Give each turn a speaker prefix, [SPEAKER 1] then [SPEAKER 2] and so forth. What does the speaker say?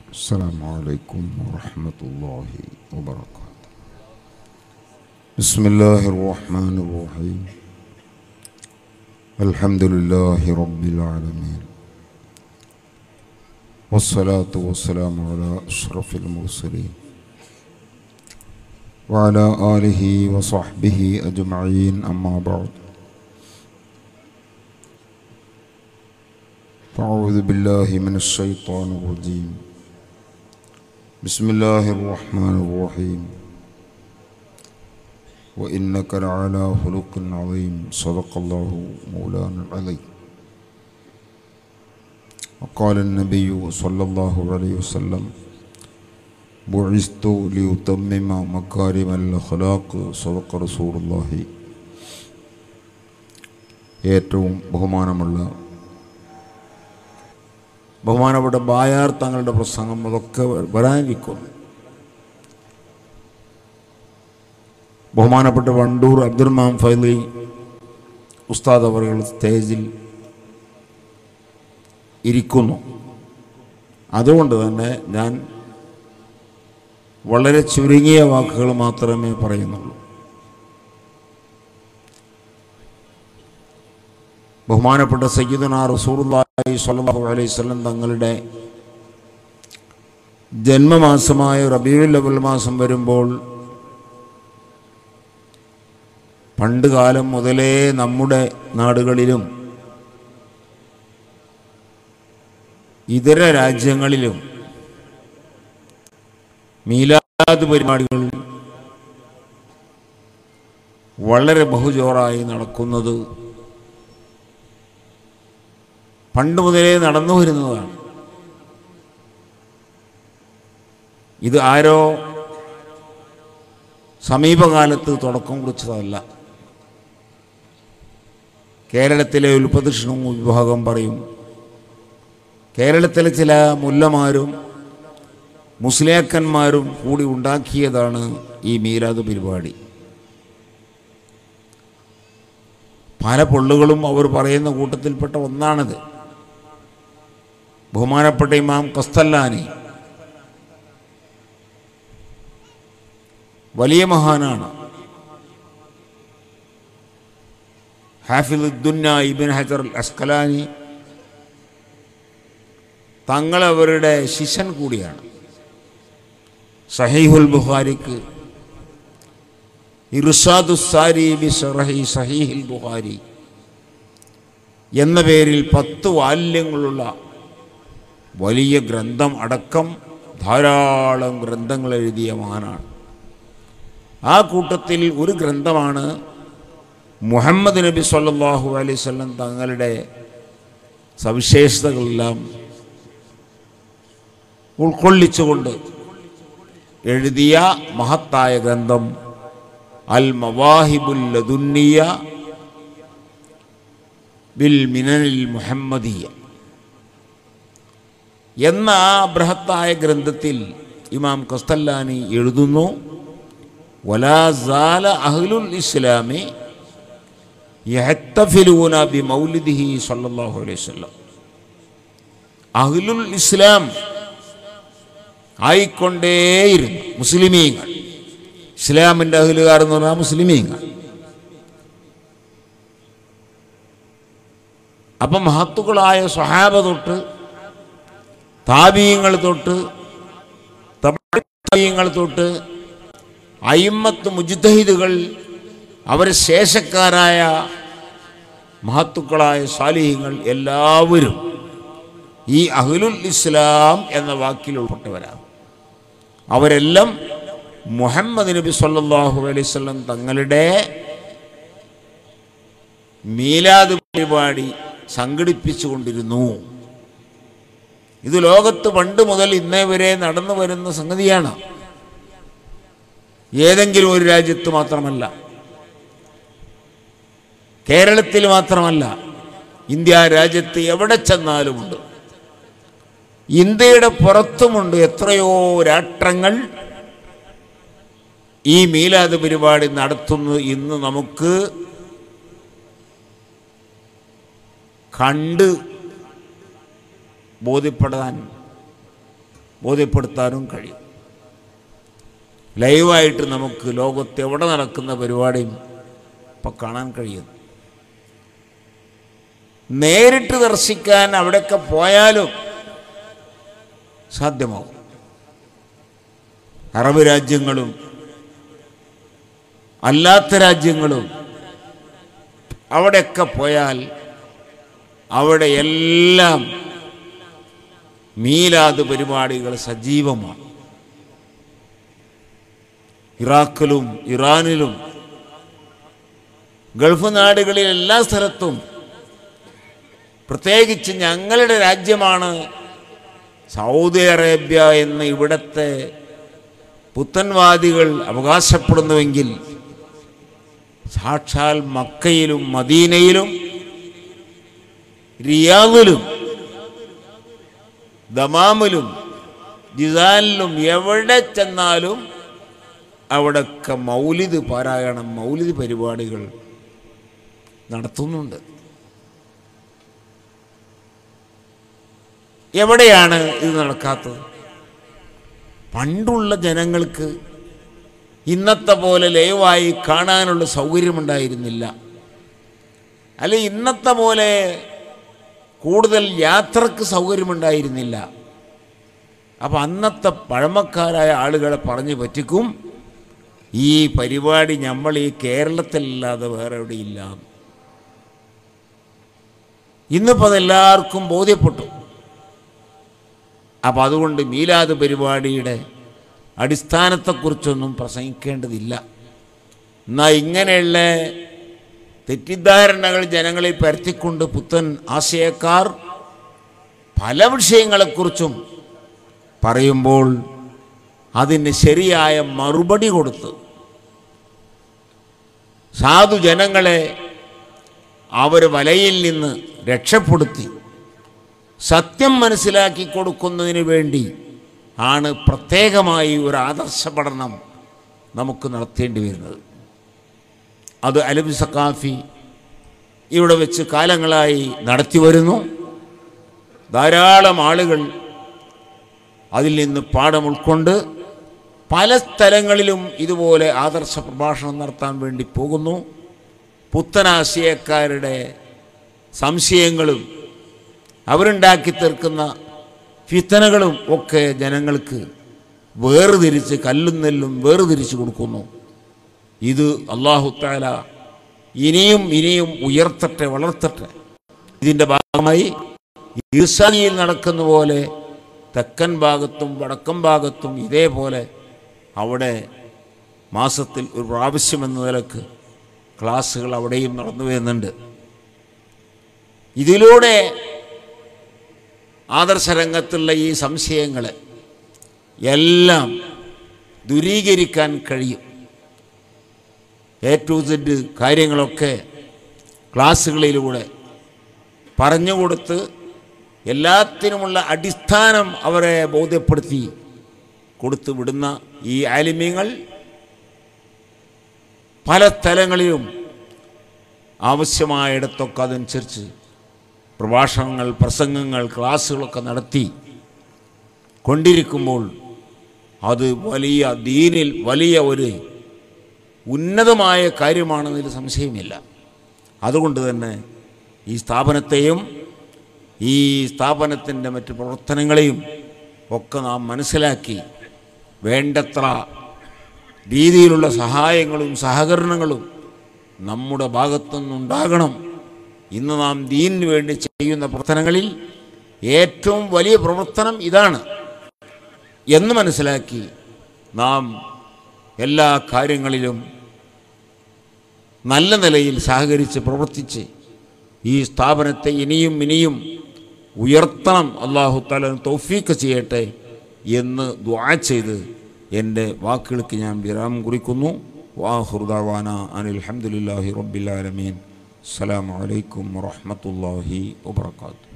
[SPEAKER 1] السلام عليكم ورحمة الله وبركاته بسم الله الرحمن الرحيم الحمد لله رب العالمين والصلاة والسلام على أشرف المرسلين وعلى آله وصحبه أجمعين أما بعد فأعوذ بالله من الشيطان الرجيم بسم الله الرحمن الرحيم وإنك لعلى خلق عظيم صدق الله مولانا العظيم وقال النبي صلى الله عليه وسلم بعثت لأتمم مكارم الأخلاق صدق رسول الله ഏറ്റവും ബഹുമാനമുള്ള ബഹുമാനപ്പെട്ട ബായാർ തങ്ങളുടെ പ്രസംഗം അതൊക്കെ വരാനിരിക്കുന്നു ബഹുമാനപ്പെട്ട വണ്ടൂർ അബ്ദുറഹ്മാൻ ഫൈലി ഉസ്താദ് അവർ സ്റ്റേജിൽ ഇരിക്കുന്നു അതുകൊണ്ട് തന്നെ ഞാൻ വളരെ ചുരുങ്ങിയ വാക്കുകൾ മാത്രമേ പറയുന്നുള്ളൂ ബഹുമാനപ്പെട്ട സയ്യിദുന റസൂറുല്ലാഹി സ്വല്ലല്ലാഹു അലൈഹി വസല്ലം തങ്ങളുടെ ജന്മമാസമായ റബീഉൽ അവൽ മാസം വരുമ്പോൾ പണ്ട് കാലം മുതലേ നമ്മുടെ നാടുകളിലും ഇതര രാജ്യങ്ങളിലും മീലാദ് പരിപാടികൾ വളരെ ബഹുജോറായി നടക്കുന്നത് പണ്ട് മുതലേ നടന്നു വരുന്നതാണ് ഇത് ആരോ സമീപകാലത്ത് തുടക്കം കുറിച്ചതല്ല കേരളത്തിലെ ഉൽപ്പതിഷ്ണു വിഭാഗം പറയും കേരളത്തിലെ ചില മുല്ലമാരും മുസ്ലിയാക്കന്മാരും കൂടി ഉണ്ടാക്കിയതാണ് ഈ മീരാദ് പരിപാടി പല പൊള്ളുകളും അവർ പറയുന്ന കൂട്ടത്തിൽപ്പെട്ട ഒന്നാണിത് ബഹുമാനപ്പെട്ട ഇമാം കസ്തല്ലാനി വലിയ മഹാനാണ് ഹാഫിദുദ്ദുന്ന ഇബിൻ ഹജർ അൽ അസ്കലാനി തങ്ങൾ അവരുടെ ശിഷ്യൻ കൂടിയാണ് സഹീഹുൽ ബുഖാരിക്ക് ഇർഷാദുസാരി ബി ഷറഹി സഹീഹിൽ ബുഖാരി എന്ന പേരിൽ പത്ത് വാല്യങ്ങളുള്ള വലിയ ഗ്രന്ഥം അടക്കം ധാരാളം ഗ്രന്ഥങ്ങൾ എഴുതിയ മഹാനാണ് ആ കൂട്ടത്തിൽ ഒരു ഗ്രന്ഥമാണ് മുഹമ്മദ് നബി സല്ലാഹു അലൈവല്ലം തങ്ങളുടെ സവിശേഷതകളെല്ലാം ഉൾക്കൊള്ളിച്ചുകൊണ്ട് എഴുതിയ മഹത്തായ ഗ്രന്ഥം അൽ മവാഹിബുൽ ലദുന്നിയ ബിൽ മിനനിൽ മുഹമ്മദിയ എന്ന ആ ബൃഹത്തായ ഗ്രന്ഥത്തിൽ ഇമാം കസ്തല്ലാനി എഴുതുന്നു വലാസാല അഹ്ലുൽ ഇസ്ലാമി യഹത്തഫിലൂന ബി മൗലിദിഹി സല്ലല്ലാഹു അലൈഹി വസല്ലം അഹ്ലുൽ ഇസ്ലാം ആയിക്കൊണ്ടേയിരുന്നു മുസ്ലിമീങ്ങൾ ഇസ്ലാമിൻ്റെ അഹ്ലുകാർ എന്ന് പറഞ്ഞാൽ മുസ്ലിമീങ്ങൾ അപ്പം മഹത്തുക്കളായ സ്വഹാബ തൊട്ട് താപീയങ്ങൾ തൊട്ട് താപീയങ്ങൾ തൊട്ട് അയിമ്മത്ത് മുജിദ്ദഹിദുകൾ അവർ ശേഷക്കാരായ മഹത്തുക്കളായ സാലിഹ്യങ്ങൾ എല്ലാവരും ഈ അഹ്ലുൽ ഇസ്ലാം എന്ന വാക്കിൽ ഉൾപ്പെട്ടവരാണ് അവരെല്ലാം മുഹമ്മദ് നബി സല്ലാഹു അലൈവല്ലം തങ്ങളുടെ മീലാദ് പരിപാടി സംഘടിപ്പിച്ചുകൊണ്ടിരുന്നു ഇത് ലോകത്ത് പണ്ട് മുതൽ ഇന്നേ വരെ നടന്നു വരുന്ന സംഗതിയാണ് ഏതെങ്കിലും ഒരു രാജ്യത്ത് മാത്രമല്ല കേരളത്തിൽ മാത്രമല്ല ഇന്ത്യ രാജ്യത്ത് എവിടെ ചെന്നാലുമുണ്ട് ഇന്ത്യയുടെ പുറത്തുമുണ്ട് എത്രയോ രാഷ്ട്രങ്ങൾ ഈ മീലാദ് പരിപാടി നടത്തുന്നത് ഇന്ന് നമുക്ക് കണ്ട് ബോധ്യപ്പെടാൻ
[SPEAKER 2] ബോധ്യപ്പെടുത്താനും കഴിയും ലൈവായിട്ട് നമുക്ക് ലോകത്ത് എവിടെ നടക്കുന്ന പരിപാടിയും ഇപ്പം കാണാൻ കഴിയുന്നു നേരിട്ട് ദർശിക്കാൻ അവിടെയൊക്കെ പോയാലും സാധ്യമാകും അറബ് രാജ്യങ്ങളും അല്ലാത്ത രാജ്യങ്ങളും അവിടെയൊക്കെ പോയാൽ അവിടെ എല്ലാം മീലാദ് പരിപാടികൾ സജീവമാണ് ഇറാഖിലും ഇറാനിലും ഗൾഫ് നാടുകളിൽ എല്ലാ സ്ഥലത്തും പ്രത്യേകിച്ച് ഞങ്ങളുടെ രാജ്യമാണ് സൗദി അറേബ്യ എന്ന് ഇവിടുത്തെ പുത്തൻവാദികൾ അവകാശപ്പെടുന്നുവെങ്കിൽ സാക്ഷാൽ മക്കയിലും മദീനയിലും റിയാദിലും ദമാമിലും ജിസാനിലും എവിടെ ചെന്നാലും അവിടൊക്കെ മൗലിദ് പാരായണം മൗലിദ് പരിപാടികൾ നടത്തുന്നുണ്ട് എവിടെയാണ് ഇത് നടക്കാത്തത് പണ്ടുള്ള ജനങ്ങൾക്ക് ഇന്നത്തെ പോലെ ലൈവായി കാണാനുള്ള സൗകര്യമുണ്ടായിരുന്നില്ല അല്ലെ ഇന്നത്തെ പോലെ കൂടുതൽ യാത്രക്ക് സൗകര്യമുണ്ടായിരുന്നില്ല അപ്പം അന്നത്തെ പഴമക്കാരായ ആളുകളെ പറഞ്ഞു പറ്റിക്കും ഈ പരിപാടി നമ്മൾ ഈ കേരളത്തിലല്ലാതെ വേറെ എവിടെയില്ല ഇന്നിപ്പോൾ അതെല്ലാവർക്കും ബോധ്യപ്പെട്ടു അപ്പം അതുകൊണ്ട് മീലാദ് പരിപാടിയുടെ അടിസ്ഥാനത്തെക്കുറിച്ചൊന്നും പ്രസംഗിക്കേണ്ടതില്ല എന്നാൽ ഇങ്ങനെയുള്ള തെറ്റിദ്ധാരണകൾ ജനങ്ങളിൽ പരത്തിക്കൊണ്ട് പുത്തൻ ആശയക്കാർ പല വിഷയങ്ങളെക്കുറിച്ചും പറയുമ്പോൾ അതിന് ശരിയായ മറുപടി കൊടുത്ത് സാധു ജനങ്ങളെ അവർ വലയിൽ നിന്ന് രക്ഷപ്പെടുത്തി സത്യം മനസ്സിലാക്കി കൊടുക്കുന്നതിന് വേണ്ടി ആണ് പ്രത്യേകമായി ഒരു ആദർശ പഠനം നമുക്ക് നടത്തേണ്ടി വരുന്നത് അത് അലബി സക്കാഫി ഇവിടെ വെച്ച് കാലങ്ങളായി നടത്തി വരുന്നു ധാരാളം ആളുകൾ അതിൽ നിന്ന് പാഠം ഉൾക്കൊണ്ട് പല സ്ഥലങ്ങളിലും ഇതുപോലെ ആദർശ പ്രഭാഷണം നടത്താൻ വേണ്ടി പോകുന്നു പുത്തനാശയക്കാരുടെ സംശയങ്ങളും അവരുണ്ടാക്കി തീർക്കുന്ന ഫിത്തനകളും ഒക്കെ ജനങ്ങൾക്ക് വേർതിരിച്ച് കല്ലും നെല്ലും വേർതിരിച്ച് കൊടുക്കുന്നു ഇത് അള്ളാഹുത്താല ഇനിയും ഇനിയും ഉയർത്തട്ടെ വളർത്തട്ടെ ഇതിൻ്റെ ഭാഗമായി ഈർസാനിയിൽ നടക്കുന്ന പോലെ തെക്കൻ ഭാഗത്തും വടക്കൻ ഭാഗത്തും ഇതേപോലെ അവിടെ മാസത്തിൽ ഒരു പ്രാവശ്യം എന്ന നിലക്ക് ക്ലാസ്സുകൾ അവിടെയും നടന്നു വരുന്നുണ്ട് ഇതിലൂടെ ആദർശരംഗത്തുള്ള ഈ സംശയങ്ങളെ എല്ലാം ദൂരീകരിക്കാൻ കഴിയും എ ടു സെഡ് കാര്യങ്ങളൊക്കെ ക്ലാസ്സുകളിലൂടെ പറഞ്ഞുകൊടുത്ത് എല്ലാത്തിനുമുള്ള അടിസ്ഥാനം അവരെ ബോധ്യപ്പെടുത്തി കൊടുത്തു വിടുന്ന ഈ ആലിമ്യങ്ങൾ പല സ്ഥലങ്ങളിലും ആവശ്യമായിടത്തൊക്കെ അതനുസരിച്ച് പ്രഭാഷണങ്ങൾ പ്രസംഗങ്ങൾ ക്ലാസ്സുകളൊക്കെ നടത്തി കൊണ്ടിരിക്കുമ്പോൾ അത് വലിയ ദീനിൽ വലിയ ഒരു ഉന്നതമായ കാര്യമാണെന്നതിൽ സംശയമില്ല അതുകൊണ്ട് തന്നെ ഈ സ്ഥാപനത്തെയും ഈ സ്ഥാപനത്തിൻ്റെ മറ്റ് പ്രവർത്തനങ്ങളെയും ഒക്കെ നാം മനസ്സിലാക്കി വേണ്ടത്ര രീതിയിലുള്ള സഹായങ്ങളും സഹകരണങ്ങളും നമ്മുടെ ഭാഗത്തുനിന്നുണ്ടാകണം ഇന്ന് നാം ദീനിന് വേണ്ടി ചെയ്യുന്ന പ്രവർത്തനങ്ങളിൽ ഏറ്റവും വലിയ പ്രവർത്തനം ഇതാണ് എന്ന് മനസ്സിലാക്കി നാം എല്ലാ കാര്യങ്ങളിലും നല്ല നിലയിൽ സഹകരിച്ച് പ്രവർത്തിച്ച് ഈ സ്ഥാപനത്തെ ഇനിയും ഇനിയും ഉയർത്തണം അള്ളാഹു തല തൗഫീക്ക് ചെയ്യട്ടെ എന്ന് ദ്വാ ചെയ്ത് എൻ്റെ വാക്കുകൾക്ക് ഞാൻ വിരാമം കുറിക്കുന്നു വാഹുർദാവാന അനിൽ അഹമ്മദില്ലാഹി റബ്ബിലാലമീൻ അസ്സലാമു അലൈക്കും വറഹ്മത്തുള്ളാഹി വബർക്കാത്തു